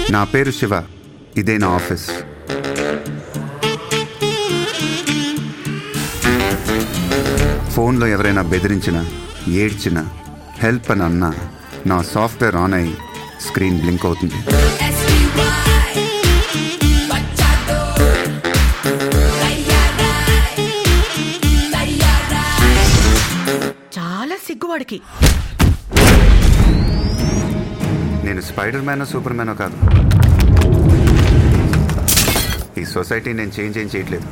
నా పేరు శివ ఇదే నా ఆఫీస్ ఫోన్లో ఎవరైనా బెదిరించినా ఏడ్చినా హెల్ప్ అని అన్నా నా సాఫ్ట్వేర్ ఆన్ అయ్యి స్క్రీన్ బ్లింక్ అవుతుంది చాలా సిగ్గువాడికి నేను స్పైడర్ మ్యానో సూపర్ మ్యానో కాదు ఈ సొసైటీ నేను చేంజ్ ఏం చేయట్లేదు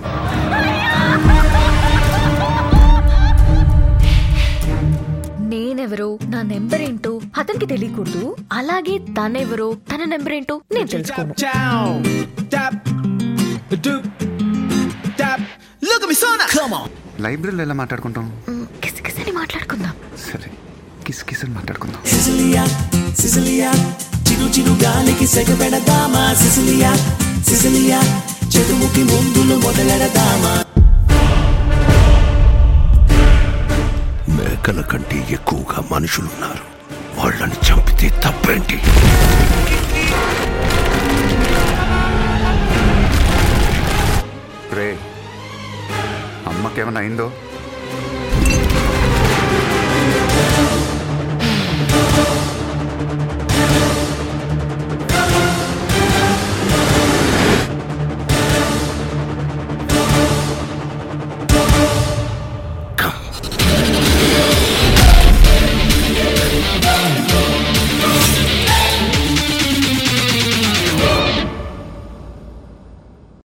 నేనెవరో నా నెంబర్ ఏంటో అతనికి తెలియకూడదు అలాగే తనెవరో తన నెంబర్ ఏంటో నేను తెలుసుకోను down. Dap. Doop. Dap. Look at me, son. Come on. లైబ్రరీలో ఎలా మాట్లాడుకుంటాం మ్, కిసకిసని మాట్లాడుకుందాం సరే కిస్ కిస్ అని మాట్లాడుకుందాం సిసిలియా సిసిలియా చిరు చిరు గాలికి సెగబెడదామా సిసిలియా సిసిలియా చెరువుకి ముందులు మొదలెడదామా మేకల కంటే ఎక్కువగా మనుషులున్నారు వాళ్ళని చంపితే తప్పేంటి రే అమ్మకేమైనా అయిందో